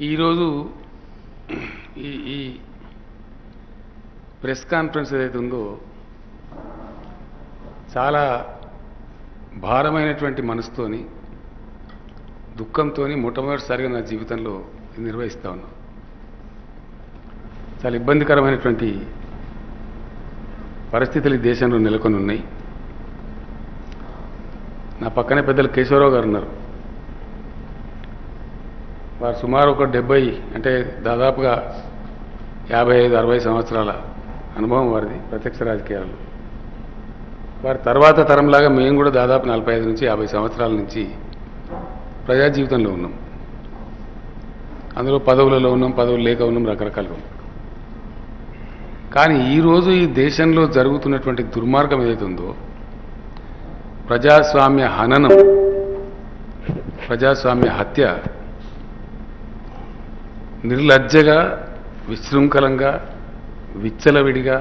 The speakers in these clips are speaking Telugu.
ఈరోజు ఈ ఈ ప్రెస్ కాన్ఫరెన్స్ ఏదైతే ఉందో చాలా భారమైనటువంటి మనసుతోని దుఃఖంతోని మొట్టమొదటిసారిగా నా జీవితంలో ఇది నిర్వహిస్తా ఉన్నా చాలా ఇబ్బందికరమైనటువంటి పరిస్థితులు ఈ దేశంలో నెలకొని ఉన్నాయి నా పక్కనే పెద్దలు కేశవరావు గారు ఉన్నారు వారు సుమారు ఒక డెబ్బై అంటే దాదాపుగా యాభై ఐదు అరవై సంవత్సరాల అనుభవం వారిది ప్రత్యక్ష రాజకీయాలు వారి తర్వాత తరంలాగా మేము కూడా దాదాపు నలభై ఐదు నుంచి యాభై సంవత్సరాల నుంచి ప్రజా జీవితంలో ఉన్నాం అందులో పదవులలో ఉన్నాం పదవులు లేక ఉన్నాం రకరకాలుగా ఉన్నాం కానీ ఈరోజు ఈ దేశంలో జరుగుతున్నటువంటి దుర్మార్గం ఏదైతే ఉందో ప్రజాస్వామ్య హననం ప్రజాస్వామ్య హత్య నిర్లజ్జగా విశృంఖలంగా విచ్చలవిడిగా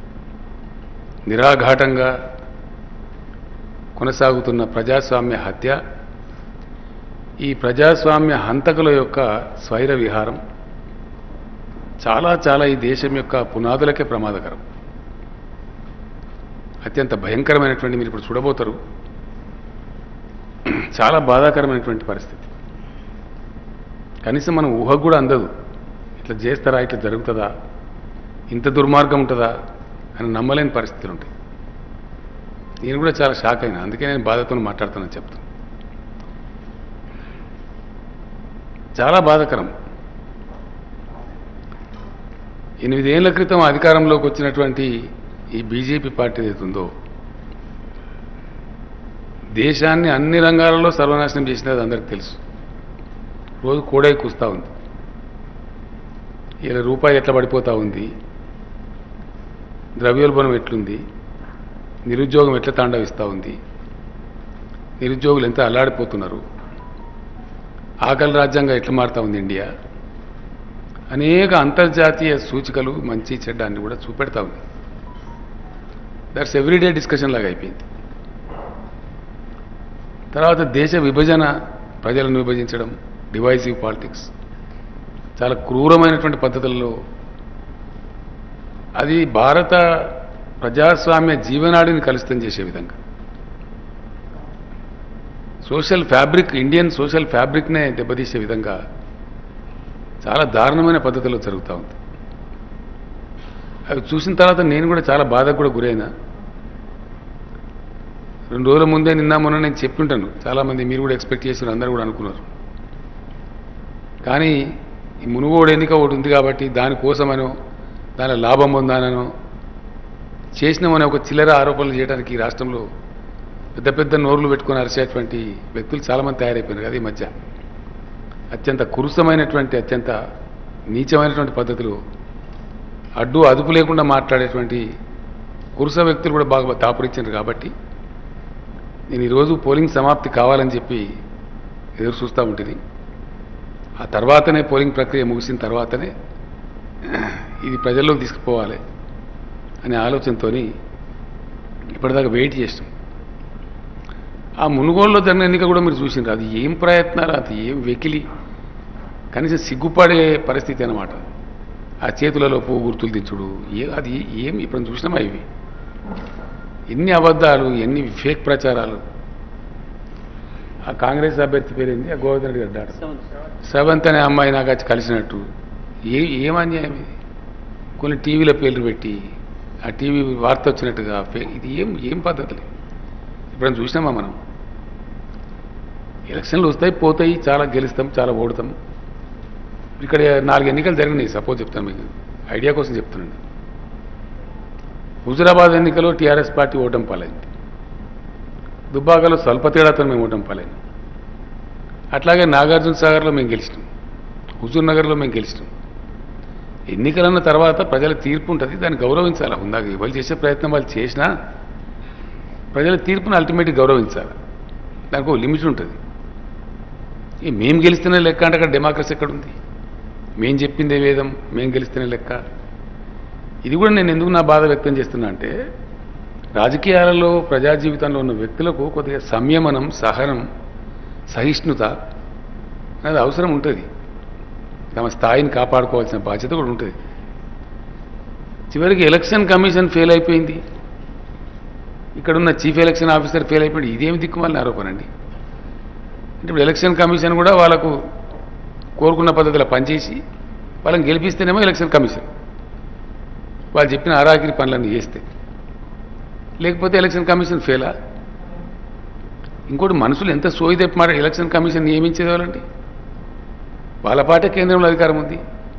నిరాఘాటంగా కొనసాగుతున్న ప్రజాస్వామ్య హత్య ఈ ప్రజాస్వామ్య హంతకుల యొక్క స్వైర విహారం చాలా చాలా ఈ దేశం యొక్క పునాదులకే ప్రమాదకరం అత్యంత భయంకరమైనటువంటి మీరు ఇప్పుడు చూడబోతారు చాలా బాధాకరమైనటువంటి పరిస్థితి కనీసం మనం ఊహకు కూడా అందదు ఇట్లా చేస్తారా ఇట్లా జరుగుతుందా ఇంత దుర్మార్గం ఉంటుందా అని నమ్మలేని పరిస్థితులు ఉంటాయి నేను కూడా చాలా షాక్ అయినా అందుకే నేను బాధతో మాట్లాడుతానని చెప్తాను చాలా బాధాకరం ఎనిమిదేళ్ల క్రితం అధికారంలోకి వచ్చినటువంటి ఈ బీజేపీ పార్టీ ఏదైతే ఉందో దేశాన్ని అన్ని రంగాలలో సర్వనాశనం చేసినది అందరికీ తెలుసు రోజు కూడే కూస్తూ ఉంది ఇలా రూపాయి ఎట్లా పడిపోతూ ఉంది ద్రవ్యోల్బణం ఎట్లుంది నిరుద్యోగం ఎట్లా తాండవిస్తూ ఉంది నిరుద్యోగులు ఎంత అల్లాడిపోతున్నారు ఆకలి రాజ్యాంగం ఎట్లా మారుతా ఉంది ఇండియా అనేక అంతర్జాతీయ సూచికలు మంచి చెడ్డ అన్ని కూడా చూపెడతా ఉంది దట్స్ ఎవ్రీడే డిస్కషన్ లాగా అయిపోయింది తర్వాత దేశ విభజన ప్రజలను విభజించడం డివైసివ్ పాలిటిక్స్ చాలా క్రూరమైనటువంటి పద్ధతుల్లో అది భారత ప్రజాస్వామ్య జీవనాడిని కలుషితం చేసే విధంగా సోషల్ ఫ్యాబ్రిక్ ఇండియన్ సోషల్ ఫ్యాబ్రిక్నే దెబ్బతీసే విధంగా చాలా దారుణమైన పద్ధతిలో జరుగుతూ ఉంది అవి చూసిన తర్వాత నేను కూడా చాలా బాధకు కూడా గురైనా రెండు రోజుల ముందే నిన్న మొన్న నేను చెప్తుంటాను చాలామంది మీరు కూడా ఎక్స్పెక్ట్ చేసిన అందరూ కూడా అనుకున్నారు కానీ ఈ మునుగోడు ఎన్నిక ఒకటి ఉంది కాబట్టి దానికోసమనో దాని లాభం పొందానో చేసినామనే ఒక చిల్లర ఆరోపణలు చేయడానికి ఈ రాష్ట్రంలో పెద్ద పెద్ద నోర్లు పెట్టుకొని అరిచేటువంటి వ్యక్తులు చాలామంది తయారైపోయినారు కదా ఈ మధ్య అత్యంత కురుసమైనటువంటి అత్యంత నీచమైనటువంటి పద్ధతులు అడ్డు అదుపు లేకుండా మాట్లాడేటువంటి కురుస వ్యక్తులు కూడా బాగా దాపురించారు కాబట్టి నేను ఈరోజు పోలింగ్ సమాప్తి కావాలని చెప్పి ఎదురు చూస్తూ ఉంటుంది ఆ తర్వాతనే పోలింగ్ ప్రక్రియ ముగిసిన తర్వాతనే ఇది ప్రజల్లోకి తీసుకుపోవాలి అనే ఆలోచనతో ఇప్పటిదాకా వెయిట్ చేసినాం ఆ మునుగోలులో జరిగిన ఎన్నిక కూడా మీరు చూసినారు అది ఏం ప్రయత్నాలు అది ఏం వెకిలి కనీసం సిగ్గుపడే పరిస్థితి అనమాట ఆ చేతులలో పువ్వు గుర్తులు దించుడు ఏ అది ఏం ఇప్పుడు చూసినామా ఇవి ఎన్ని అబద్ధాలు ఎన్ని ఫేక్ ప్రచారాలు ఆ కాంగ్రెస్ అభ్యర్థి పేరేంది ఆ గోవర్ధన్ రెడ్డి గారు డాక్టర్ సెవెంత్ అనే అమ్మాయి నాకు వచ్చి కలిసినట్టు ఏ ఏం అన్యాయం ఇది కొన్ని టీవీల పేర్లు పెట్టి ఆ టీవీ వార్త వచ్చినట్టుగా ఫే- ఇది ఏం ఏం పద్ధతులు ఇప్పుడు చూసినామా మనం ఎలక్షన్లు వస్తాయి పోతాయి చాలా గెలుస్తాం చాలా ఓడతాం ఇక్కడ నాలుగు ఎన్నికలు జరిగినాయి సపోజ్ చెప్తాను మీకు ఐడియా కోసం చెప్తున్నాను హుజురాబాద్ ఎన్నికలో టీఆర్ఎస్ పార్టీ ఓటం పాలైంది దుబ్బాకలో స్వల్ప తేడాతో మేము ఓటం పాలైంది అట్లాగే నాగార్జున సాగర్లో మేము గెలిచినాం హుజూర్ నగర్లో మేము గెలిచినాం ఎన్నికలన్న తర్వాత ప్రజల తీర్పు ఉంటుంది దాన్ని గౌరవించాలి ఉందాక ఎవరు చేసే ప్రయత్నం వాళ్ళు చేసినా ప్రజల తీర్పును అల్టిమేట్గా గౌరవించాలి దానికి ఒక లిమిట్ ఉంటుంది ఈ మేము గెలిస్తేనే లెక్క అంటే అక్కడ డెమోక్రసీ ఎక్కడ ఉంది మేం చెప్పిందే వేదం మేము గెలిస్తేనే లెక్క ఇది కూడా నేను ఎందుకు నా బాధ వ్యక్తం చేస్తున్నా అంటే రాజకీయాలలో ప్రజా జీవితంలో ఉన్న వ్యక్తులకు కొద్దిగా సంయమనం సహనం సహిష్ణుత అనేది అవసరం ఉంటుంది తమ స్థాయిని కాపాడుకోవాల్సిన బాధ్యత కూడా ఉంటుంది చివరికి ఎలక్షన్ కమిషన్ ఫెయిల్ అయిపోయింది ఇక్కడున్న చీఫ్ ఎలక్షన్ ఆఫీసర్ ఫెయిల్ అయిపోయింది ఇదేమి దిక్కుమాలిన ఆరోపణ అండి అంటే ఇప్పుడు ఎలక్షన్ కమిషన్ కూడా వాళ్ళకు కోరుకున్న పద్ధతిలో పనిచేసి వాళ్ళని గెలిపిస్తేనేమో ఎలక్షన్ కమిషన్ వాళ్ళు చెప్పిన అరాకిరి పనులన్నీ చేస్తే లేకపోతే ఎలక్షన్ కమిషన్ ఫెయిలా ఇంకోటి మనుషులు ఎంత సోయి తెప్పి మాట ఎలక్షన్ కమిషన్ నియమించేది వాళ్ళండి వాళ్ళ పాటే కేంద్రంలో అధికారం ఉంది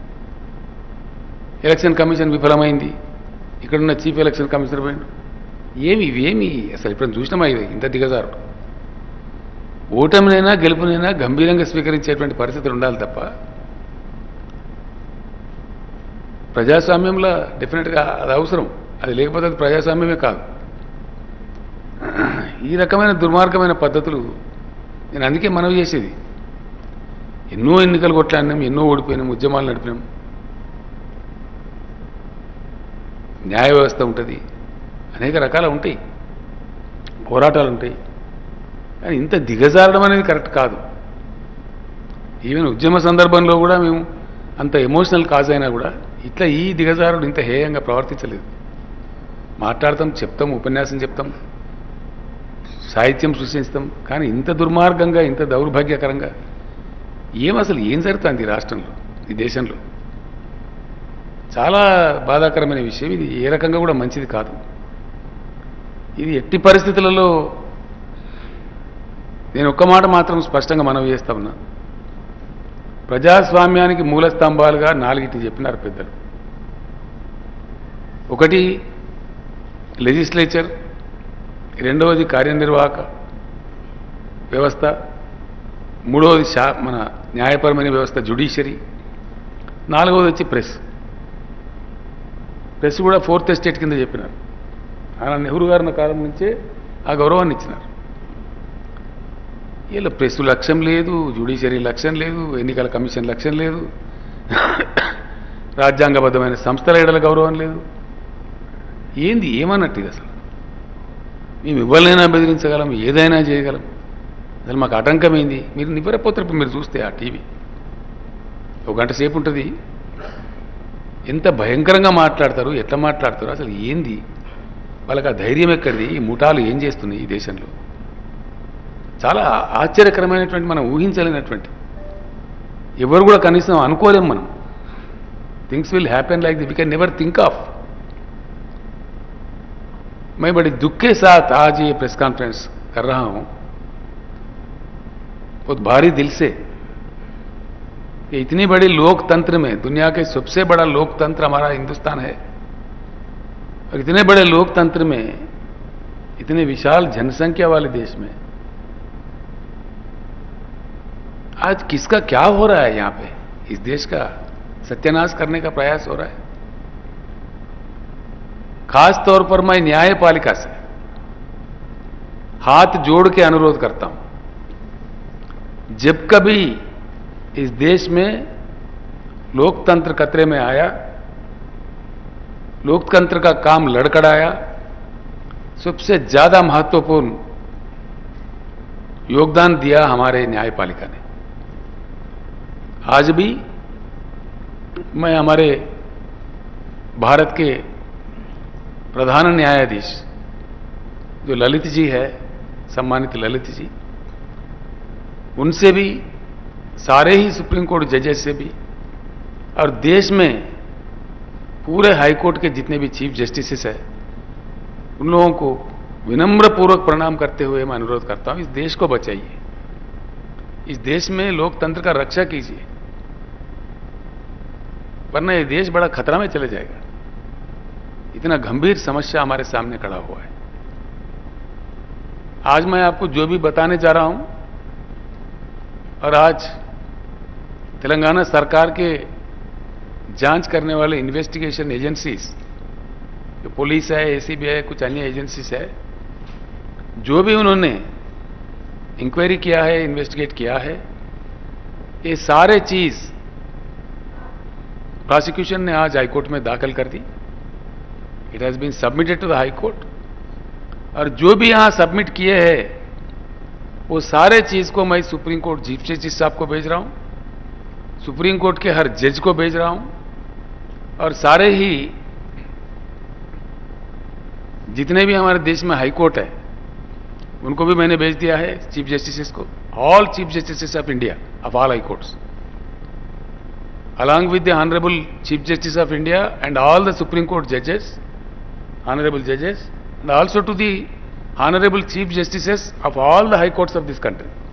ఎలక్షన్ కమిషన్ విఫలమైంది ఇక్కడున్న చీఫ్ ఎలక్షన్ కమిషనర్ పోయిండు ఏమి ఇవేమి అసలు ఇప్పుడు చూసినామా ఇది ఇంత దిగజారు ఓటమినైనా గెలుపునైనా గంభీరంగా స్వీకరించేటువంటి పరిస్థితులు ఉండాలి తప్ప ప్రజాస్వామ్యంలో డెఫినెట్గా అది అవసరం అది లేకపోతే అది ప్రజాస్వామ్యమే కాదు ఈ రకమైన దుర్మార్గమైన పద్ధతులు నేను అందుకే మనవి చేసేది ఎన్నో ఎన్నికలు కొట్లాడినాం ఎన్నో ఓడిపోయినాం ఉద్యమాలు నడిపినాం న్యాయ వ్యవస్థ ఉంటుంది అనేక రకాలు ఉంటాయి పోరాటాలు ఉంటాయి కానీ ఇంత దిగజారడం అనేది కరెక్ట్ కాదు ఈవెన్ ఉద్యమ సందర్భంలో కూడా మేము అంత ఎమోషనల్ కాజ్ అయినా కూడా ఇట్లా ఈ దిగజారుడు ఇంత హేయంగా ప్రవర్తించలేదు మాట్లాడతాం చెప్తాం ఉపన్యాసం చెప్తాం సాహిత్యం సృష్టిస్తాం కానీ ఇంత దుర్మార్గంగా ఇంత దౌర్భాగ్యకరంగా ఏం అసలు ఏం జరుగుతుంది ఈ రాష్ట్రంలో ఈ దేశంలో చాలా బాధాకరమైన విషయం ఇది ఏ రకంగా కూడా మంచిది కాదు ఇది ఎట్టి పరిస్థితులలో నేను ఒక్క మాట మాత్రం స్పష్టంగా మనవి చేస్తా ఉన్నా ప్రజాస్వామ్యానికి మూల స్తంభాలుగా నాలుగిటి చెప్పినారు పెద్దలు ఒకటి లెజిస్లేచర్ రెండవది కార్యనిర్వాహక వ్యవస్థ మూడవది శా మన న్యాయపరమైన వ్యవస్థ జుడిషియరీ నాలుగవది వచ్చి ప్రెస్ ప్రెస్ కూడా ఫోర్త్ ఎస్టేట్ కింద చెప్పినారు ఆయన నెహ్రూ గారిన కాలం నుంచే ఆ గౌరవాన్ని ఇచ్చినారు వీళ్ళ ప్రెస్ లక్ష్యం లేదు జ్యుడిషియరీ లక్ష్యం లేదు ఎన్నికల కమిషన్ లక్ష్యం లేదు రాజ్యాంగబద్ధమైన సంస్థల ఎడల గౌరవం లేదు ఏంది ఏమన్నట్టు ఇది అసలు మేము ఎవరినైనా బెదిరించగలం ఏదైనా చేయగలం అసలు మాకు ఆటంకం ఏంది మీరు నివ్వరపోతారు ఇప్పుడు మీరు చూస్తే ఆ టీవీ ఒక గంట సేపు ఉంటుంది ఎంత భయంకరంగా మాట్లాడతారు ఎట్లా మాట్లాడతారు అసలు ఏంది వాళ్ళకి ఆ ధైర్యం ఎక్కడిది ఈ ముఠాలు ఏం చేస్తున్నాయి ఈ దేశంలో చాలా ఆశ్చర్యకరమైనటువంటి మనం ఊహించలేనటువంటి ఎవరు కూడా కనీసం అనుకోలేం మనం things will happen like the we can never think of मैं बड़े दुख के साथ आज ये प्रेस कॉन्फ्रेंस कर रहा हूं बहुत भारी दिल से कि इतनी बड़ी लोकतंत्र में दुनिया के सबसे बड़ा लोकतंत्र हमारा हिंदुस्तान है और इतने बड़े लोकतंत्र में इतने विशाल जनसंख्या वाले देश में आज किसका क्या हो रहा है यहां पे इस देश का सत्यानाश करने का प्रयास हो रहा है खास तौर पर मैं न्यायपालिका से हाथ जोड़ के अनुरोध करता हूं जब कभी इस देश में लोकतंत्र खतरे में आया लोकतंत्र का काम लड़खड़ाया सबसे ज्यादा महत्वपूर्ण योगदान दिया हमारे न्यायपालिका ने आज भी मैं हमारे भारत के प्रधान न्यायाधीश जो ललित जी है सम्मानित ललित जी उनसे भी सारे ही सुप्रीम कोर्ट जजेस से भी और देश में पूरे हाई कोर्ट के जितने भी चीफ जस्टिसेस है उन लोगों को विनम्र पूर्वक प्रणाम करते हुए मैं अनुरोध करता हूं इस देश को बचाइए इस देश में लोकतंत्र का रक्षा कीजिए वरना ये देश बड़ा खतरा में चले जाएगा इतना गंभीर समस्या हमारे सामने खड़ा हुआ है आज मैं आपको जो भी बताने जा रहा हूं और आज तेलंगाना सरकार के जांच करने वाले इन्वेस्टिगेशन एजेंसीज जो पुलिस है एसीबी है कुछ अन्य एजेंसीज है जो भी उन्होंने इंक्वायरी किया है इन्वेस्टिगेट किया है ये सारे चीज प्रोसिक्यूशन ने आज हाईकोर्ट में दाखिल कर दी it has been submitted to the high court और जो भी यहां सबमिट किए हैं वो सारे चीज को मैं सुप्रीम कोर्ट चीफ जस्टिस साहब को भेज रहा हूं सुप्रीम कोर्ट के हर जज को भेज रहा हूं और सारे ही जितने भी हमारे देश में हाई कोर्ट है उनको भी मैंने भेज दिया है चीफ जस्टिस को all chief justice of India of all high courts along with the honorable chief justice of india and all the supreme court judges honorable judges and also to the honorable chief justices of all the high courts of this country